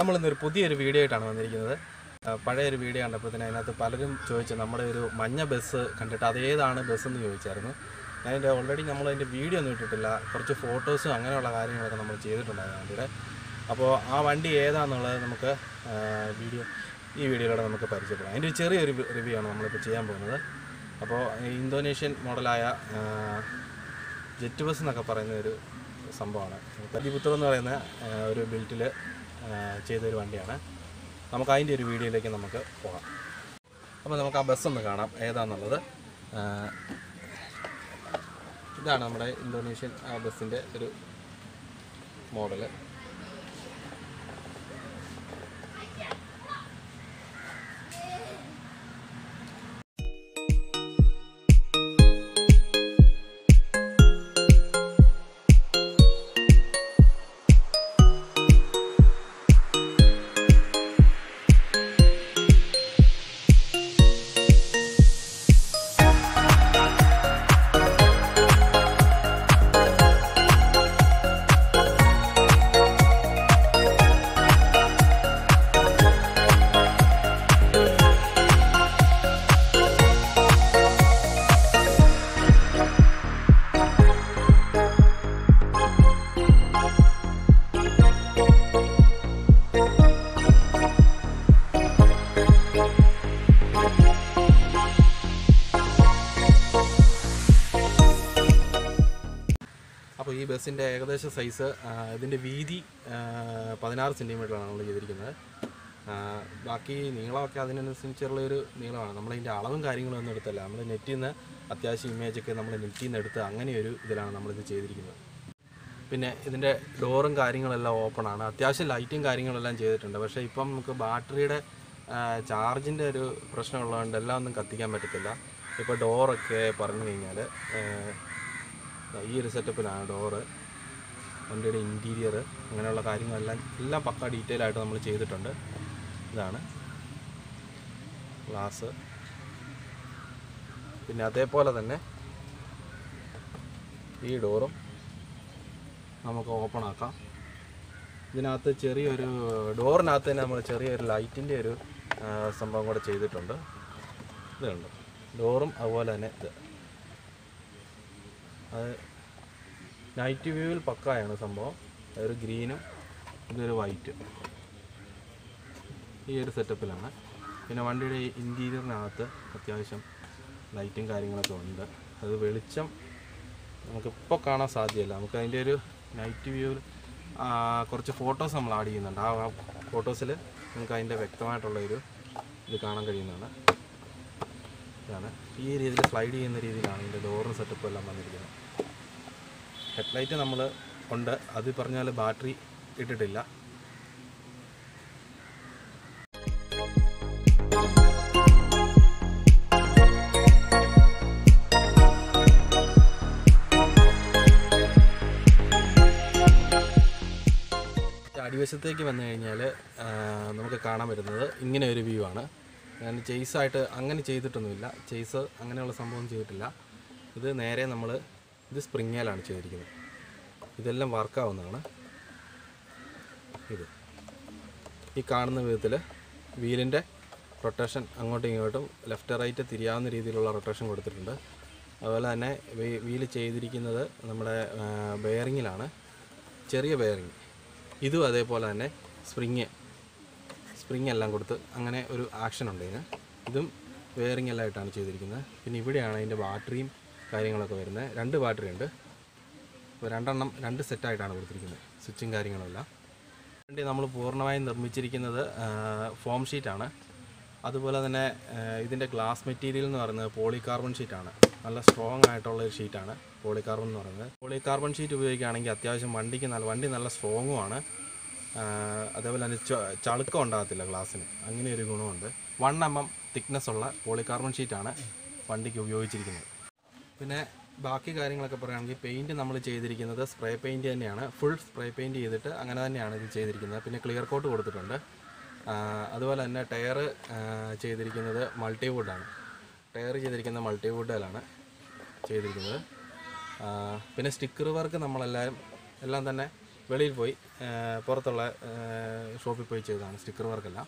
നമ്മളിന്നൊരു പുതിയൊരു വീഡിയോ ആയിട്ടാണ് വന്നിരിക്കുന്നത് ആ, പഴയൊരു വീഡിയോ കണ്ടപ്പോൾ തന്നെ അതിനകത്ത് പലരും ചോദിച്ചു നമ്മുടെ ഒരു മഞ്ഞ ബസ് കണ്ടിട്ട് അതേതാണ് ബസ് എന്ന് ചോദിച്ചായിരുന്നു അതിൻ്റെ ഓൾറെഡി നമ്മൾ അതിൻ്റെ വീഡിയോ ഒന്നും ഇട്ടിട്ടില്ല കുറച്ച് ഫോട്ടോസും അങ്ങനെയുള്ള കാര്യങ്ങളൊക്കെ നമ്മൾ ചെയ്തിട്ടുണ്ടായിരുന്നു വണ്ടിയുടെ അപ്പോൾ ആ വണ്ടി ഏതാണെന്നുള്ളത് നമുക്ക് ആ, വീഡിയോ ഈ വീഡിയോയിലൂടെ നമുക്ക് പരിചയപ്പെടാം അതിൻ്റെ ഒരു ചെറിയൊരു റിവ്യൂ ആണ് നമ്മളിപ്പോൾ ചെയ്യാൻ പോകുന്നത് അപ്പോൾ ഇന്തോനേഷ്യൻ മോഡലായ ആ, ജെറ്റ് ബസ് എന്നൊക്കെ പറയുന്ന ഒരു സംഭവമാണ് കലിപുത്ര എന്ന് പറയുന്ന ആ, ഒരു ബിൽറ്റിൽ ചെയ്തൊരു വണ്ടിയാണ് നമുക്ക് അതിൻ്റെ ഒരു വീഡിയോയിലേക്ക് നമുക്ക് പോകാം അപ്പോൾ നമുക്ക് ആ ബസ് ഒന്ന് കാണാം ഏതാണെന്നുള്ളത് ആ, ഇതാണ് നമ്മുടെ ഇന്തോനേഷ്യൻ ആ ബസ്സിൻ്റെ ഒരു മോഡല് അപ്പോൾ ഈ ബസ്സിൻ്റെ ഏകദേശ സൈസ് ഇതിൻ്റെ വീതി ആ, പതിനാറ് സെൻറ്റിമീറ്ററാണ് നമ്മൾ ചെയ്തിരിക്കുന്നത് ആ, ബാക്കി നീളമൊക്കെ അതിനനുസരിച്ചുള്ള ഒരു നീളമാണ് നമ്മളതിൻ്റെ അളവും കാര്യങ്ങളും ഒന്നും എടുത്തല്ല നമ്മൾ നെറ്റിൽ നിന്ന് അത്യാവശ്യം ഇമേജൊക്കെ നമ്മൾ നെറ്റിൽ നിന്ന് എടുത്ത് അങ്ങനെ ഒരു ഇതിലാണ് നമ്മളിത് ചെയ്തിരിക്കുന്നത് പിന്നെ ഇതിൻ്റെ ഡോറും കാര്യങ്ങളെല്ലാം ഓപ്പൺ ആണ് അത്യാവശ്യം ലൈറ്റും കാര്യങ്ങളെല്ലാം ചെയ്തിട്ടുണ്ട് പക്ഷേ ഇപ്പം നമുക്ക് ബാറ്ററിയുടെ ചാർജിൻ്റെ ഒരു പ്രശ്നമുള്ളതുകൊണ്ട് എല്ലാം ഒന്നും കത്തിക്കാൻ പറ്റത്തില്ല ഇപ്പോൾ ഡോറൊക്കെ പറഞ്ഞു കഴിഞ്ഞാൽ ഈ ഒരു സെറ്റപ്പിലാണ് ഡോറ് വണ്ടിയുടെ ഇൻറ്റീരിയർ അങ്ങനെയുള്ള കാര്യങ്ങളെല്ലാം എല്ലാം പക്ക ഡീറ്റെയിൽ ആയിട്ട് നമ്മൾ ചെയ്തിട്ടുണ്ട് ഇതാണ് ഗ്ലാസ് പിന്നെ അതേപോലെ തന്നെ ഈ ഡോറും നമുക്ക് ഓപ്പൺ ആക്കാം ഇതിനകത്ത് ചെറിയൊരു ഡോറിനകത്ത് തന്നെ നമ്മൾ ചെറിയൊരു ലൈറ്റിൻ്റെ ഒരു ആ, സംഭവം കൂടെ ചെയ്തിട്ടുണ്ട് ഇതുണ്ട് ഡോറും അതുപോലെ തന്നെ ഇത് അത് നൈറ്റ് വ്യൂവിൽ പക്കായാണ് സംഭവം ഒരു ഗ്രീനും ഇതൊരു വൈറ്റ് ഈ ഒരു സെറ്റപ്പിലാണ് പിന്നെ വണ്ടിയുടെ ഇൻറ്റീരിയറിനകത്ത് അത്യാവശ്യം ലൈറ്റും കാര്യങ്ങളൊക്കെ ഉണ്ട് അത് വെളിച്ചം നമുക്കിപ്പോൾ കാണാൻ സാധ്യമല്ല നമുക്ക് അതിൻ്റെ ഒരു നൈറ്റ് വ്യൂവിൽ കുറച്ച് ഫോട്ടോസ് നമ്മൾ ആഡ് ചെയ്യുന്നുണ്ട് ആ ഫോട്ടോസിൽ നമുക്ക് അതിൻ്റെ വ്യക്തമായിട്ടുള്ള ഒരു ഇത് കാണാൻ കഴിയുന്നതാണ് ഇതാണ് ഈ രീതിയിൽ സ്ലൈഡ് ചെയ്യുന്ന രീതിയിലാണ് ഇതിൻ്റെ ഡോറും സെറ്റപ്പും എല്ലാം വന്നിരിക്കുന്നത് ഹെഡ്ലൈറ്റ് നമ്മൾ ഉണ്ട് അത് പറഞ്ഞാൽ ബാറ്ററി ഇട്ടിട്ടില്ല അടിവശത്തേക്ക് വന്നു കഴിഞ്ഞാൽ നമുക്ക് കാണാൻ പറ്റുന്നത് ഇങ്ങനെ ഒരു വ്യൂ ആണ് ഞാൻ ചെയ്സായിട്ട് അങ്ങനെ ചെയ്തിട്ടൊന്നുമില്ല ചെയ്സ് അങ്ങനെയുള്ള സംഭവം ചെയ്തിട്ടില്ല ഇത് നേരെ നമ്മൾ ഇത് സ്പ്രിങ്ങേലാണ് ചെയ്തിരിക്കുന്നത് ഇതെല്ലാം വർക്കാവുന്നതാണ് ഇത് ഈ കാണുന്ന വിധത്തിൽ വീലിൻ്റെ റൊട്ടേഷൻ അങ്ങോട്ടും ഇങ്ങോട്ടും ലെഫ്റ്റ് റൈറ്റ് തിരിയാവുന്ന രീതിയിലുള്ള റൊട്ടേഷൻ കൊടുത്തിട്ടുണ്ട് അതുപോലെ തന്നെ വീല് ചെയ്തിരിക്കുന്നത് നമ്മുടെ ബെയറിങ്ങിലാണ് ചെറിയ ബെയറിങ് ഇതും അതേപോലെ തന്നെ സ്പ്രിങ് സ്പ്രിങ് എല്ലാം കൊടുത്ത് അങ്ങനെ ഒരു ആക്ഷൻ ഉണ്ട് ഇതിന് ഇതും ബെയറിങ് എല്ലാം ആയിട്ടാണ് ചെയ്തിരിക്കുന്നത് പിന്നെ ഇവിടെയാണ് അതിൻ്റെ ബാറ്ററിയും കാര്യങ്ങളൊക്കെ വരുന്നത് രണ്ട് ബാറ്ററി ഉണ്ട് അപ്പോൾ രണ്ടെണ്ണം രണ്ട് സെറ്റായിട്ടാണ് കൊടുത്തിരിക്കുന്നത് സ്വിച്ചും കാര്യങ്ങളുമെല്ലാം വണ്ടി നമ്മൾ പൂർണ്ണമായും നിർമ്മിച്ചിരിക്കുന്നത് ഫോം ഷീറ്റാണ് അതുപോലെ തന്നെ ഇതിൻ്റെ ഗ്ലാസ് മെറ്റീരിയൽ എന്ന് പറയുന്നത് പോളികാർബൺ ഷീറ്റാണ് നല്ല സ്ട്രോങ് ആയിട്ടുള്ള ഒരു ഷീറ്റാണ് പോളികാർബൺ എന്ന് പറയുന്നത് പോളികാർബൺ ഷീറ്റ് ഉപയോഗിക്കുകയാണെങ്കിൽ അത്യാവശ്യം വണ്ടിക്ക് നല്ല വണ്ടി നല്ല സ്ട്രോങ്ങുമാണ് അതേപോലെ തന്നെ ച- ചളുക്കം ഉണ്ടാകത്തില്ല ഗ്ലാസ്സിന് അങ്ങനെ ഒരു ഗുണമുണ്ട് വൺ എം എം തിക്നെസ് ഉള്ള പോളികാർബൺ ഷീറ്റാണ് വണ്ടിക്ക് ഉപയോഗിച്ചിരിക്കുന്നത് പിന്നെ ബാക്കി കാര്യങ്ങളൊക്കെ പറയുകയാണെങ്കിൽ പെയിൻറ്റ് നമ്മൾ ചെയ്തിരിക്കുന്നത് സ്പ്രേ പെയിൻറ്റ് തന്നെയാണ് ഫുൾ സ്പ്രേ പെയിൻറ്റ് ചെയ്തിട്ട് അങ്ങനെ തന്നെയാണ് ഇത് ചെയ്തിരിക്കുന്നത് പിന്നെ ക്ലിയർ കോട്ട് കൊടുത്തിട്ടുണ്ട് ആ, അതുപോലെ തന്നെ ടയർ ചെയ്തിരിക്കുന്നത് മൾട്ടിവുഡാണ് ടയർ ചെയ്തിരിക്കുന്നത് മൾട്ടിവുഡിലാണ് ചെയ്തിരിക്കുന്നത് ആ, പിന്നെ സ്റ്റിക്കർ വർക്ക് നമ്മളെല്ലാം എല്ലാം തന്നെ വെളിയിൽ പോയി ആ, പുറത്തുള്ള ആ, ഷോപ്പിൽ പോയി ചെയ്തതാണ് സ്റ്റിക്കർ വർക്കെല്ലാം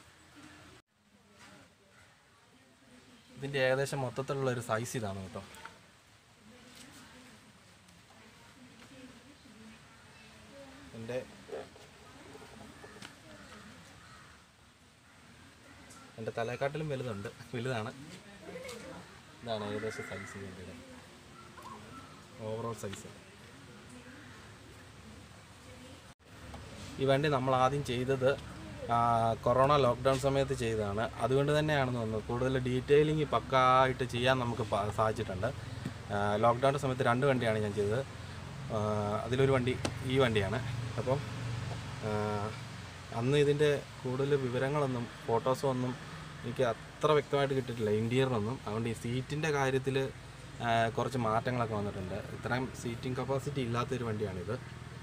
ഇതിൻ്റെ ഏകദേശം മൊത്തത്തിലുള്ള ഒരു സൈസ് ഇതാണ് കേട്ടോ എൻ്റെ എൻ്റെ തലക്കാട്ടിലും വലുതുണ്ട് വലുതാണ് ഇതാണ് ഏകദേശം സൈസ് ഇതിൻ്റെ ഓവറോൾ സൈസ് ഈ വണ്ടി നമ്മൾ ആദ്യം ചെയ്തത് ആ, കൊറോണ ലോക്ക്ഡൗൺ സമയത്ത് ചെയ്തതാണ് അതുകൊണ്ട് തന്നെയാണെന്ന് തോന്നുന്നു കൂടുതൽ ഡീറ്റെയിലിംഗ് പക്കായിട്ട് ചെയ്യാൻ നമുക്ക് പ- സാധിച്ചിട്ടുണ്ട് ലോക്ക്ഡൗണിൻ്റെ സമയത്ത് രണ്ട് വണ്ടിയാണ് ഞാൻ ചെയ്തത് ആ, അതിലൊരു വണ്ടി ഈ വണ്ടിയാണ് അപ്പം ആ, അന്ന് ഇതിൻ്റെ കൂടുതൽ വിവരങ്ങളൊന്നും ഫോട്ടോസോ ഒന്നും എനിക്ക് അത്ര വ്യക്തമായിട്ട് കിട്ടിയിട്ടില്ല ഇൻറ്റീരിയറൊന്നും അതുകൊണ്ട് ഈ സീറ്റിൻ്റെ കാര്യത്തിൽ കുറച്ച് മാറ്റങ്ങളൊക്കെ വന്നിട്ടുണ്ട് ഇത്രയും സീറ്റിംഗ് കപ്പാസിറ്റി ഇല്ലാത്തൊരു വണ്ടിയാണിത്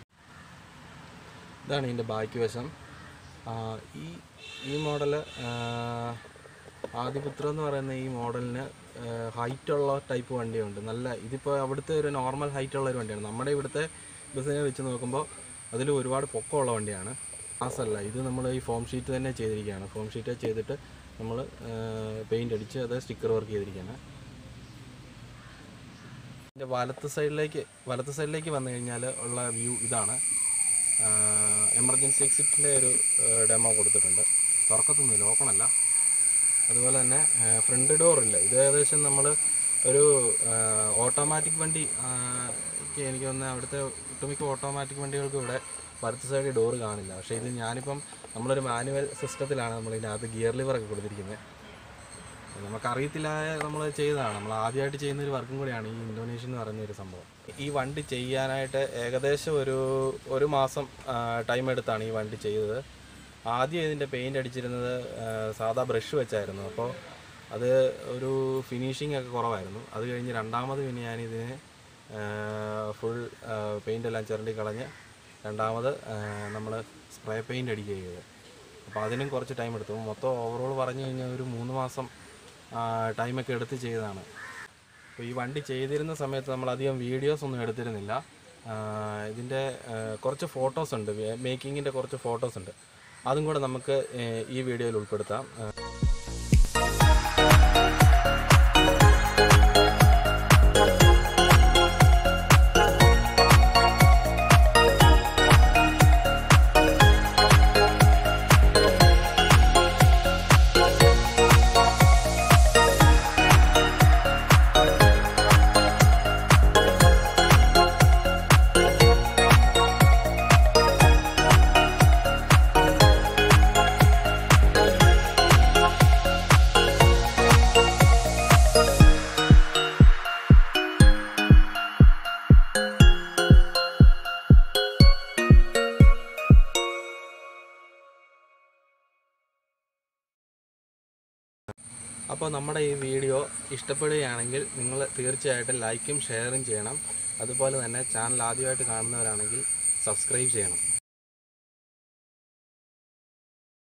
ഇതാണ് ഇതിൻ്റെ ബാക്ക് വശം ആ, ഈ ഈ മോഡല് ആദിപുത്ര എന്ന് പറയുന്ന ഈ മോഡലിന് ഹൈറ്റുള്ള ടൈപ്പ് വണ്ടിയുണ്ട് നല്ല ഇതിപ്പോൾ അവിടുത്തെ ഒരു നോർമൽ ഹൈറ്റുള്ള ഒരു വണ്ടിയാണ് നമ്മുടെ ഇവിടുത്തെ ബസ്സിനെ വെച്ച് നോക്കുമ്പോൾ അതിൽ ഒരുപാട് പൊക്കമുള്ള വണ്ടിയാണ് മാസമല്ല ഇത് നമ്മൾ ഈ ഫോം ഷീറ്റ് തന്നെ ചെയ്തിരിക്കുകയാണ് ഫോം ഷീറ്റ് ചെയ്തിട്ട് നമ്മൾ പെയിൻ്റ് അടിച്ച് അത് സ്റ്റിക്കർ വർക്ക് ചെയ്തിരിക്കുകയാണ് ഇതിൻ്റെ വലത്ത് സൈഡിലേക്ക് വലത്ത് സൈഡിലേക്ക് വന്നു കഴിഞ്ഞാൽ ഉള്ള വ്യൂ ഇതാണ് എമർജൻസി എക്സിറ്റിൻ്റെ ഒരു ഡെമോ കൊടുത്തിട്ടുണ്ട് തുറക്കത്തൊന്നുമില്ല ഓപ്പൺ അല്ല അതുപോലെ തന്നെ ഫ്രണ്ട് ഡോറില്ല ഇത് ഏകദേശം നമ്മൾ ഒരു ഓട്ടോമാറ്റിക് വണ്ടി ആ, ക്ക് എനിക്ക് തോന്നുന്നത് അവിടുത്തെ ഒട്ടുമിക്ക ഓട്ടോമാറ്റിക് വണ്ടികൾക്ക് ഇവിടെ വലത്ത് സൈഡിൽ ഡോറ് കാണില്ല പക്ഷേ ഇത് ഞാനിപ്പം നമ്മളൊരു മാനുവൽ സിസ്റ്റത്തിലാണ് നമ്മൾ ഇതിനകത്ത് ഗിയർ ലിവറൊക്കെ കൊടുത്തിരിക്കുന്നത് നമുക്കറിയത്തില്ല നമ്മൾ ചെയ്തതാണ് നമ്മൾ ആദ്യമായിട്ട് ചെയ്യുന്ന ഒരു വർക്കും കൂടിയാണ് ഈ ഇന്തോനേഷ്യ എന്ന് പറയുന്ന ഒരു സംഭവം ഈ വണ്ടി ചെയ്യാനായിട്ട് ഏകദേശം ഒരു ഒരു മാസം ടൈം എടുത്താണ് ഈ വണ്ടി ചെയ്തത് ആദ്യം ഇതിൻ്റെ പെയിൻ്റ് അടിച്ചിരുന്നത് ആ, സാധാ ബ്രഷ് വെച്ചായിരുന്നു അപ്പോൾ അത് ഒരു ഫിനിഷിംഗ് ഒക്കെ കുറവായിരുന്നു അത് കഴിഞ്ഞ് രണ്ടാമത് പിന്നെ ഞാനിതിന് ഫുൾ പെയിൻ്റ് എല്ലാം ചിരണ്ടി കളഞ്ഞ് രണ്ടാമത് നമ്മൾ സ്പ്രേ പെയിൻ്റ് അടിക്കുക ചെയ്തത് അപ്പോൾ അതിനും കുറച്ച് ടൈം എടുത്തു മൊത്തം ഓവറോൾ പറഞ്ഞു കഴിഞ്ഞാൽ ഒരു മൂന്ന് മാസം ടൈമൊക്കെ എടുത്ത് ചെയ്തതാണ് അപ്പോൾ ഈ വണ്ടി ചെയ്തിരുന്ന സമയത്ത് നമ്മൾ അധികം വീഡിയോസ് ഒന്നും എടുത്തിരുന്നില്ല ആ, ഇതിൻ്റെ ആ, കുറച്ച് ഫോട്ടോസ് ഉണ്ട് മേക്കിങ്ങിൻ്റെ കുറച്ച് ഫോട്ടോസ് ഉണ്ട് അതും കൂടെ നമുക്ക് ഏ, ഈ വീഡിയോയിൽ ഉൾപ്പെടുത്താം ആ, അപ്പോൾ നമ്മുടെ ഈ വീഡിയോ ഇഷ്ടപ്പെടുകയാണെങ്കിൽ നിങ്ങൾ തീർച്ചയായിട്ടും ലൈക്കും ഷെയറും ചെയ്യണം അതുപോലെ തന്നെ ചാനൽ ആദ്യമായിട്ട് കാണുന്നവരാണെങ്കിൽ സബ്സ്ക്രൈബ് ചെയ്യണം